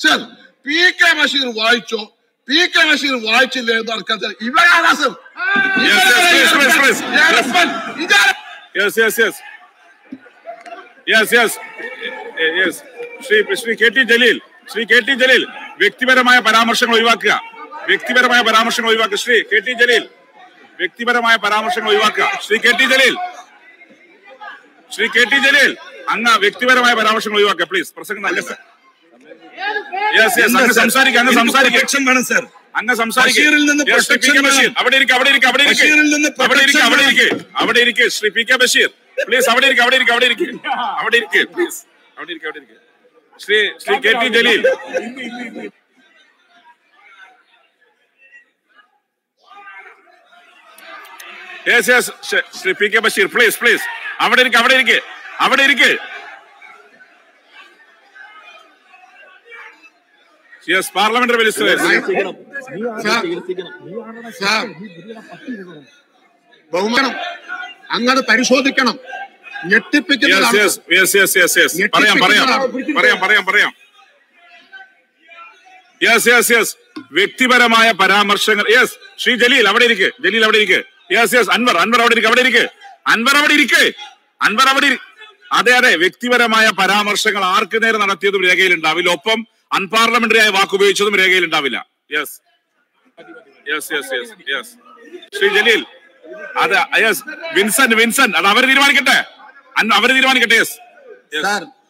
Sir P K Basheer വായിച്ചോ P K Basheer വായിച്ചില്ലേ എന്ന് ആർക്കാ സർ ഇവരാണ് sir Yes, yes, please, please, please. ഇവരാണ് ഇതാണ് yes yes yes yes yes yes Shri Shri K T Jaleel Shri K T Jaleel വ്യക്തിപരമായ പരാമർശങ്ങൾ ഒഴിവാക്കുക വ്യക്തിപരമായ പരാമർശങ്ങൾ ഒഴിവാക്കുക ശ്രീ കെ ടി ജലീൽ വ്യക്തിപരമായ പരാമർശങ്ങൾ ഒഴിവാക്കുക Shri K T Jaleel Shri K T Jaleel അങ്ങ് വ്യക്തിപരമായ പരാമർശങ്ങൾ ഒഴിവാക്കുക പ്ലീസ് പ്രസംഗം നല്ല യെസ് യെസ് അങ്ങ് സംസാരിക്കുക അങ്ങ് സംസാരിക്കുക പ്രൊട്ടക്ഷൻ വേണം സർ അങ്ങ് സംസാരിക്കുക ബഷീറിൽ നിന്ന് Yes, Shri P K protection Basheer വേണം. അവിടെ ഇരിക്കുക അവിടെ ഇരിക്കുക അവിടെ ഇരിക്കുക ബഷീറിൽ നിന്ന് അവിടെ ഇരിക്കുക protection അവിടെ ഇരിക്കുക അവിടെ ഇരിക്കുക Shri P K Basheer please അവിടെ ഇരിക്കുക അവിടെ ഇരിക്കുക അവിടെ ഇരിക്കുക അവിടെ ഇരിക്കുക പ്ലീസ് അവിടെ ഇരിക്കുക അവിടെ ഇരിക്കുക Shri Shri K T Jaleel yes yes Shri P K Basheer please please അവിടെ ഇരിക്കുക അവിടെ ഇരിക്കുക അവിടെ ഇരിക്കുക യെസ് പാർലമെന്ററി മിനിസ്റ്റർ സാർ ബഹുമാനം അങ്ങത് പരിശോധിക്കണം യെസ് ഞെട്ടിപ്പിക്കുന്നതാണ് yes yes yes yes yes പറയാം പറയാം പറയാം പറയാം പറയാം യെസ് യെസ് യെസ് വ്യക്തിപരമായ പരാമർശങ്ങൾ യെസ് ശ്രീ ജലീൽ അവിടെ ഇരിക്കെ ജലീൽ അവിടെ ഇരിക്കെ യെസ് യെസ് അൻവർ അൻവർ അവിടെ ഇരിക്കെ അവിടെ ഇരിക്കെ അൻവർ അവിടെ ഇരിക്കെ അൻവർ അവിടെ ഇരി- അതെ അതെ വ്യക്തിപരമായ പരാമർശങ്ങൾ ആർക്ക് നേരെ നടത്തിയതും രേഖയിൽ ഉണ്ടാവില്ല ഒപ്പം അൺപാർലമെന്ററി ആയ വാക്ക് ഉപയോഗിച്ചതും രേഖയിൽ ഉണ്ടാവില്ല yes yes yes yes yes Shri Jaleel അത് യെസ് വിൻസെന്റ് വിൻസെന്റ് അത് അവർ തീരുമാനിക്കട്ടെ അൻ- അവർ തീരുമാനിക്കട്ടെ യെസ് സാർ